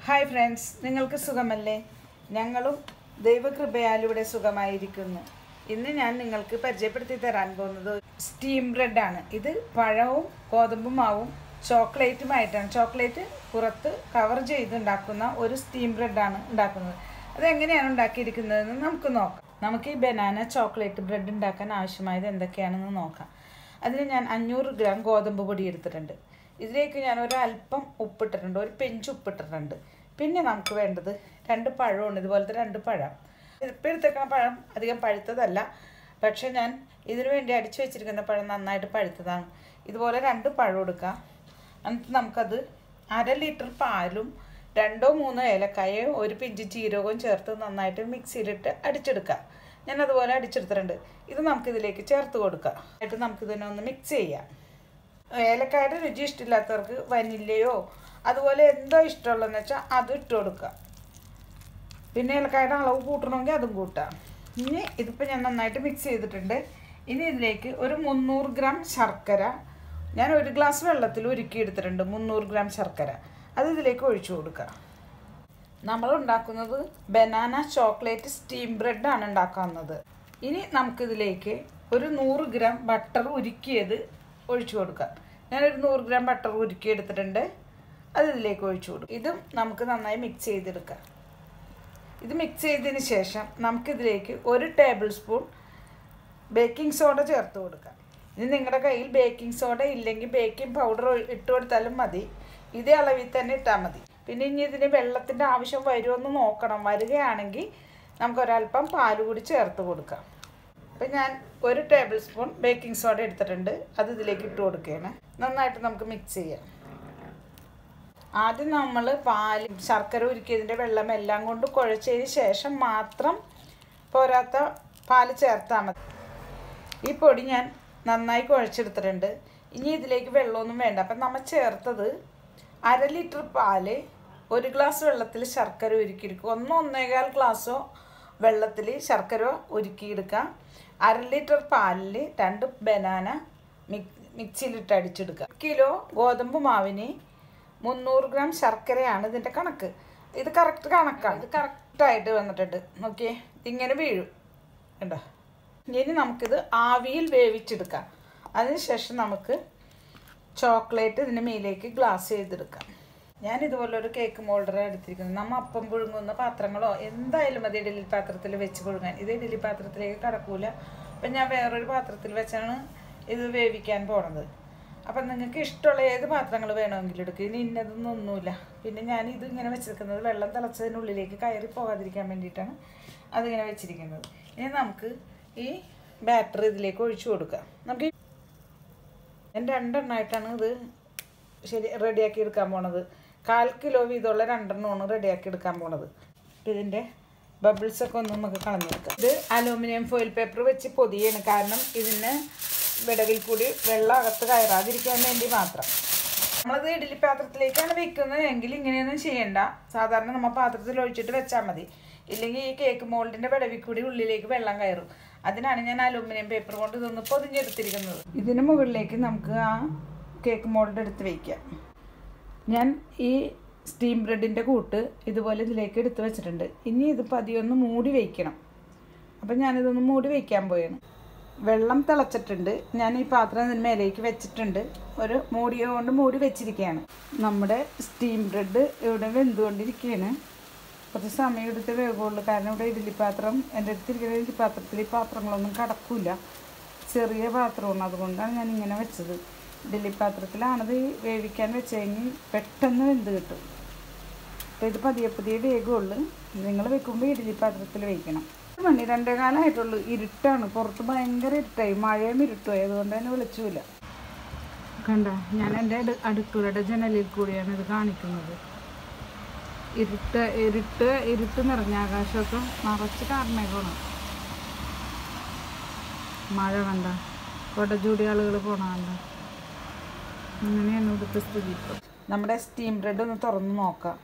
hi friends നിങ്ങൾക്ക് സുഖമല്ലേ ഞങ്ങളും ദൈവകൃപയാൽ ഇവിടെ സുഖമായിരിക്കുന്നു ഇന്ന് ഞാൻ നിങ്ങൾക്ക് പരിചയപ്പെടുത്തി തരാൻ പോകുന്നത് സ്റ്റീം ബ്രെഡാണ് ഇത് പഴവും ഗോതമ്പ് മാവും ചോക്ലേറ്റുമായിട്ടാണ് ചോക്ലേറ്റ് പുറത്ത് കവർ ചെയ്ത് ഉണ്ടാക്കുന്ന ഒരു സ്റ്റീം ബ്രെഡാണ് ഉണ്ടാക്കുന്നത് അതെങ്ങനെയാണ് ഉണ്ടാക്കിയിരിക്കുന്നതെന്ന് നമുക്ക് നോക്കാം നമുക്ക് ഈ ബനാന ചോക്ലേറ്റ് ബ്രെഡ് ഉണ്ടാക്കാൻ ആവശ്യമായത് എന്തൊക്കെയാണെന്ന് നോക്കാം അതിന് ഞാൻ അഞ്ഞൂറ് ഗ്രാം ഗോതമ്പ് പൊടി എടുത്തിട്ടുണ്ട് ഇതിലേക്ക് ഞാൻ ഒരല്പം ഉപ്പിട്ടിട്ടുണ്ട് ഒരു പെഞ്ച് ഉപ്പിട്ടിട്ടുണ്ട് പിന്നെ നമുക്ക് വേണ്ടത് രണ്ട് പഴമുണ്ട് ഇതുപോലത്തെ രണ്ട് പഴം ഇപ്പം എടുത്തേക്കുന്ന പഴം അധികം പഴുത്തതല്ല പക്ഷെ ഞാൻ ഇതിനു വേണ്ടി അടിച്ചു വെച്ചിരിക്കുന്ന പഴം നന്നായിട്ട് പഴുത്തതാണ് ഇതുപോലെ രണ്ട് പഴം എടുക്കാം എന്നിട്ട് നമുക്കത് അര ലിറ്റർ പാലും രണ്ടോ മൂന്നോ ഏലക്കായയോ ഒരു പിഞ്ച് ജീരകവും ചേർത്ത് നന്നായിട്ട് മിക്സിയിലിട്ട് അടിച്ചെടുക്കാം ഞാൻ അതുപോലെ അടിച്ചെടുത്തിട്ടുണ്ട് ഇത് നമുക്കിതിലേക്ക് ചേർത്ത് കൊടുക്കാം എന്നിട്ട് നമുക്കിതിനെ ഒന്ന് മിക്സ് ചെയ്യാം ഏലക്കായുടെ രുചി ഇഷ്ടമില്ലാത്തവർക്ക് വനിലയോ അതുപോലെ എന്തോ ഇഷ്ടമുള്ളതെന്ന് വെച്ചാൽ അത് ഇട്ട് കൊടുക്കുക പിന്നെ ഏലക്കായുടെ അളവ് കൂട്ടണമെങ്കിൽ അതും കൂട്ടാം ഇനി ഇതിപ്പോൾ ഞാൻ നന്നായിട്ട് മിക്സ് ചെയ്തിട്ടുണ്ട് ഇനി ഇതിലേക്ക് ഒരു മുന്നൂറ് ഗ്രാം ശർക്കര ഞാൻ ഒരു ഗ്ലാസ് വെള്ളത്തിൽ ഉരുക്കി എടുത്തിട്ടുണ്ട് മുന്നൂറ് ഗ്രാം ശർക്കര അത് ഇതിലേക്ക് ഒഴിച്ചു കൊടുക്കുക നമ്മൾ ഉണ്ടാക്കുന്നത് ബനാന ചോക്ലേറ്റ് സ്റ്റീം ബ്രെഡാണ് ഉണ്ടാക്കുന്നത് ഇനി നമുക്കിതിലേക്ക് ഒരു നൂറ് ഗ്രാം ബട്ടർ ഉരുക്കിയത് ഒഴിച്ചു കൊടുക്കാം ഞാനൊരു നൂറ് ഗ്രാം ബട്ടർ ഉരുക്കി എടുത്തിട്ടുണ്ട് അത് ഇതിലേക്ക് ഒഴിച്ചു കൊടുക്കും ഇതും നമുക്ക് നന്നായി മിക്സ് ചെയ്തെടുക്കാം ഇത് മിക്സ് ചെയ്തതിന് ശേഷം നമുക്കിതിലേക്ക് ഒരു ടേബിൾ സ്പൂൺ ബേക്കിംഗ് സോഡ ചേർത്ത് കൊടുക്കാം ഇനി നിങ്ങളുടെ കയ്യിൽ ബേക്കിംഗ് സോഡ ഇല്ലെങ്കിൽ ബേക്കിംഗ് പൗഡർ ഇട്ട് കൊടുത്താലും മതി ഇതേ അളവിൽ തന്നെ ഇട്ടാൽ മതി പിന്നെ ഇനി ഇതിന് വെള്ളത്തിൻ്റെ ആവശ്യം വരുമെന്ന് നോക്കണം വരികയാണെങ്കിൽ നമുക്ക് ഒരല്പം പാൽ കൂടി ചേർത്ത് കൊടുക്കാം അപ്പം ഞാൻ ഒരു ടേബിൾ സ്പൂൺ ബേക്കിംഗ് സോഡ എടുത്തിട്ടുണ്ട് അത് ഇതിലേക്ക് ഇട്ട് കൊടുക്കുകയാണ് നന്നായിട്ട് നമുക്ക് മിക്സ് ചെയ്യാം ആദ്യം നമ്മൾ പാൽ ശർക്കര ഉരുക്കിയതിൻ്റെ വെള്ളം എല്ലാം കൊണ്ട് കുഴച്ചതിന് ശേഷം മാത്രം പോരാത്ത പാൽ ചേർത്താൽ മതി ഈ പൊടി ഞാൻ നന്നായി കുഴച്ചെടുത്തിട്ടുണ്ട് ഇനി ഇതിലേക്ക് വെള്ളമൊന്നും വേണ്ട അപ്പം നമ്മൾ ചേർത്തത് അര ലിറ്റർ പാല് ഒരു ഗ്ലാസ് വെള്ളത്തിൽ ശർക്കര ഉരുക്കിയെടുക്കുക ഒന്നോ ഒന്നേകാൽ ഗ്ലാസ്സോ വെള്ളത്തിൽ ശർക്കര ഉരുക്കിയെടുക്കുക അര ലിറ്റർ പാലിൽ രണ്ട് ബനാന മിക് മിക്സിയിലിട്ട് അടിച്ചെടുക്കുക കിലോ ഗോതമ്പ് മാവിന് മുന്നൂറ് ഗ്രാം ശർക്കരയാണ് ഇതിൻ്റെ കണക്ക് ഇത് കറക്റ്റ് കണക്കാണ് ഇത് കറക്റ്റായിട്ട് വന്നിട്ടുണ്ട് നോക്കിയേ ഇങ്ങനെ വീഴും കണ്ടോ ഇനി നമുക്കിത് ആവിയിൽ വേവിച്ചെടുക്കാം അതിനുശേഷം നമുക്ക് ചോക്ലേറ്റ് ഇതിന് മേലേക്ക് ഗ്ലാസ് ചെയ്തെടുക്കാം ഞാൻ ഇതുപോലെ ഒരു കേക്ക് മോൾഡർ എടുത്തിരിക്കുന്നത് നമ്മ അപ്പം പുഴുങ്ങുന്ന പാത്രങ്ങളോ എന്തായാലും മതി ഇഡലി പാത്രത്തിൽ വെച്ച് പുഴുങ്ങാൻ ഇത് ഇഡലി പാത്രത്തിലേക്ക് കടക്കൂല അപ്പം ഞാൻ വേറൊരു പാത്രത്തിൽ വെച്ചാണ് ഇത് വേവിക്കാൻ പോണത് അപ്പം നിങ്ങൾക്ക് ഇഷ്ടമുള്ള ഏത് പാത്രങ്ങൾ വേണമെങ്കിലും എടുക്കുക ഇനി ഇന്നതൊന്നും ഒന്നുമില്ല പിന്നെ ഞാൻ ഇത് ഇങ്ങനെ വെച്ചിരിക്കുന്നത് വെള്ളം തിളച്ചതിനുള്ളിലേക്ക് കയറി പോകാതിരിക്കാൻ വേണ്ടിയിട്ടാണ് അതിങ്ങനെ വെച്ചിരിക്കുന്നത് ഇനി നമുക്ക് ഈ ബാറ്ററി ഇതിലേക്ക് ഒഴിച്ചു കൊടുക്കാം നമുക്ക് ഈ- ഞാൻ രണ്ടെണ്ണമായിട്ടാണ് ഇത് ശരി റെഡിയാക്കി എടുക്കാൻ പോണത് കാൽ കിലോ വീതമുള്ള രണ്ടെണ്ണമാണ് റെഡിയാക്കി എടുക്കാൻ പോണത് ഇതിൻ്റെ ബബിൾസ് ഒക്കെ ഒന്ന് നമുക്ക് കളഞ്ഞെടുക്കാം ഇത് അലൂമിനിയം ഫോയിൽ പേപ്പർ വെച്ച് പൊതിയാണ് കാരണം ഇതിന് വിടവിൽ കൂടി വെള്ളം അകത്ത് കയറാതിരിക്കാൻ വേണ്ടി മാത്രം നമ്മളത് ഇഡലി പാത്രത്തിലേക്കാണ് വെക്കുന്നത് എങ്കിൽ ഇങ്ങനെയൊന്നും ചെയ്യണ്ട സാധാരണ നമ്മൾ പാത്രത്തിൽ ഒഴിച്ചിട്ട് വെച്ചാൽ മതി ഇല്ലെങ്കിൽ ഈ കേക്ക് മോൾഡിൻ്റെ വിടവിൽ കൂടി ഉള്ളിലേക്ക് വെള്ളം കയറും അതിനാണ് ഞാൻ അലൂമിനിയം പേപ്പർ കൊണ്ട് ഇതൊന്ന് പൊതിഞ്ഞെടുത്തിരിക്കുന്നത് ഇതിന് മുകളിലേക്ക് നമുക്ക് ആ കേക്ക് മോൾഡ് എടുത്ത് വയ്ക്കാം ഞാൻ ഈ സ്റ്റീം ബ്രെഡിൻ്റെ കൂട്ട് ഇതുപോലെ ഇതിലേക്ക് എടുത്ത് വെച്ചിട്ടുണ്ട് ഇനി ഇത് പതിയൊന്ന് മൂടി വയ്ക്കണം അപ്പം ഞാനിതൊന്ന് മൂടി വയ്ക്കാൻ പോയാണ് വെള്ളം തിളച്ചിട്ടുണ്ട് ഞാൻ ഈ പാത്രം ഇതിന് മേലേക്ക് വെച്ചിട്ടുണ്ട് ഒരു മൂടിയോ കൊണ്ട് മൂടി വെച്ചിരിക്കുകയാണ് നമ്മുടെ സ്റ്റീം ബ്രെഡ് ഇവിടെ വെന്തുകൊണ്ടിരിക്കുകയാണ് കുറച്ച് സമയം എടുത്ത് വേഗമുള്ളൂ കാരണം ഇവിടെ ഇഡ്ഡലി പാത്രം എൻ്റെ അടുത്തിരിക്കുന്ന ഇഡ്ഡലി പാത്രത്തിൽ ഈ പാത്രങ്ങളൊന്നും കടക്കില്ല ചെറിയ പാത്രമാണ് അതുകൊണ്ടാണ് ഞാൻ ഇങ്ങനെ വെച്ചത് ഇഡ്ഡലി പാത്രത്തിലാണത് വേവിക്കാൻ വെച്ചെങ്കിൽ പെട്ടെന്ന് വെന്ത് കിട്ടും അപ്പോൾ ഇത് പതിയെ പതിയെ വേഗമുള്ളൂ നിങ്ങൾ വെക്കുമ്പോൾ ഇഡ്ഡലി പാത്രത്തിൽ വയ്ക്കണം ഒരു മണി രണ്ടേ കാലമായിട്ടുള്ളൂ ഇരുട്ടാണ് പുറത്ത് ഭയങ്കര ഇരുട്ടായി മഴയും ഇരുട്ടുമായി അതുകൊണ്ട് തന്നെ വിളിച്ചില്ല കണ്ട ഞാൻ എൻ്റെ അടു അടുക്കളയുടെ ജനലിൽ കൂടിയാണ് ഇത് കാണിക്കുന്നത് ഇരുട്ട് ഇരുട്ട് ഇരുട്ട് നിറഞ്ഞ ആകാശമൊക്കെ നിറച്ച് കാരണമാണ് മഴ കണ്ട കൊടചൂടി ആളുകൾ പോണ കണ്ട അങ്ങനെയാണ് ഇവിടുത്തെ സ്ഥിതി ഇപ്പം നമ്മുടെ സ്റ്റീം ബ്രെഡ് ഒന്ന് തുറന്ന് നോക്കാം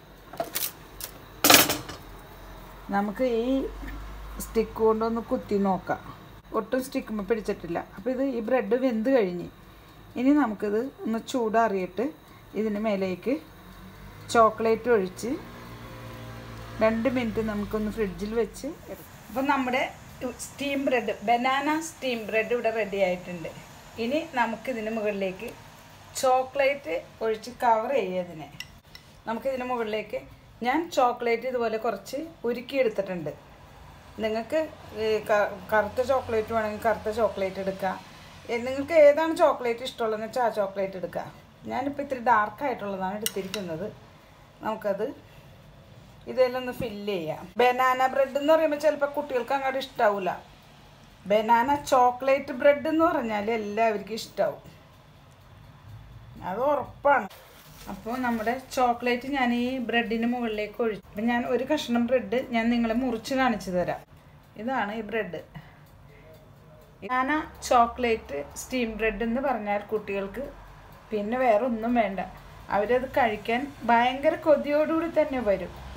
നമുക്ക് ഈ സ്റ്റിക്ക് കൊണ്ടൊന്ന് കുത്തി നോക്കാം ഒട്ടും സ്റ്റിക്കുമ്പോൾ പിടിച്ചിട്ടില്ല അപ്പോൾ ഇത് ഈ ബ്രെഡ് വെന്ത് കഴിഞ്ഞ് ഇനി നമുക്കിത് ഒന്ന് ചൂടാറിയിട്ട് ഇതിന് മേലേക്ക് ചോക്ലേറ്റ് ഒഴിച്ച് രണ്ട് മിനിറ്റ് നമുക്കൊന്ന് ഫ്രിഡ്ജിൽ വെച്ച് അപ്പം നമ്മുടെ steam bread banana steam bread ഇവിടെ റെഡി ആയിട്ടുണ്ട് ഇനി നമുക്കിതിന് മുകളിലേക്ക് ചോക്ലേറ്റ് ഒഴിച്ച് കവർ ചെയ്യുന്നതിനെ നമുക്കിതിന് മുകളിലേക്ക് ഞാൻ ചോക്ലേറ്റ് ഇതുപോലെ കുറച്ച് ഉരുക്കിയെടുത്തിട്ടുണ്ട് നിങ്ങൾക്ക് ഈ ക- കറുത്ത ചോക്ലേറ്റ് വേണമെങ്കിൽ കറുത്ത ചോക്ലേറ്റ് എടുക്കാം ഏ, നിങ്ങൾക്ക് ഏതാണ് ചോക്ലേറ്റ് ഇഷ്ടമുള്ളതെന്ന് വെച്ചാൽ ആ ചോക്ലേറ്റ് എടുക്കുക ഞാനിപ്പോൾ ഇത്തിരി ഡാർക്കായിട്ടുള്ളതാണ് എടുത്തിരിക്കുന്നത് നമുക്കത് ഇതെല്ലാം ഒന്ന് ഫില്ല് ചെയ്യാം ബനാന ബ്രെഡ് എന്ന് പറയുമ്പോൾ ചിലപ്പോൾ കുട്ടികൾക്ക് അങ്ങോട്ട് ഇഷ്ടാവില്ല ബനാന ചോക്ലേറ്റ് ബ്രെഡ് എന്ന് പറഞ്ഞാൽ എല്ലാവർക്കും ഇഷ്ടാവും അത് ഉറപ്പാണ് അപ്പോൾ നമ്മുടെ ചോക്ലേറ്റ് ഞാൻ ഈ ബ്രെഡിന് മുകളിലേക്ക് ഒഴിച്ചു അപ്പം ഞാൻ ഒരു കഷ്ണം ബ്രെഡ് ഞാൻ നിങ്ങളെ മുറിച്ച് കാണിച്ചു തരാം ഇതാണ് ഈ bread banana chocolate steam bread എന്ന് പറഞ്ഞാൽ കുട്ടികൾക്ക് പിന്നെ വേറെ ഒന്നും വേണ്ട അവരത് കഴിക്കാൻ ഭയങ്കര കൊതിയോടുകൂടി തന്നെ വരും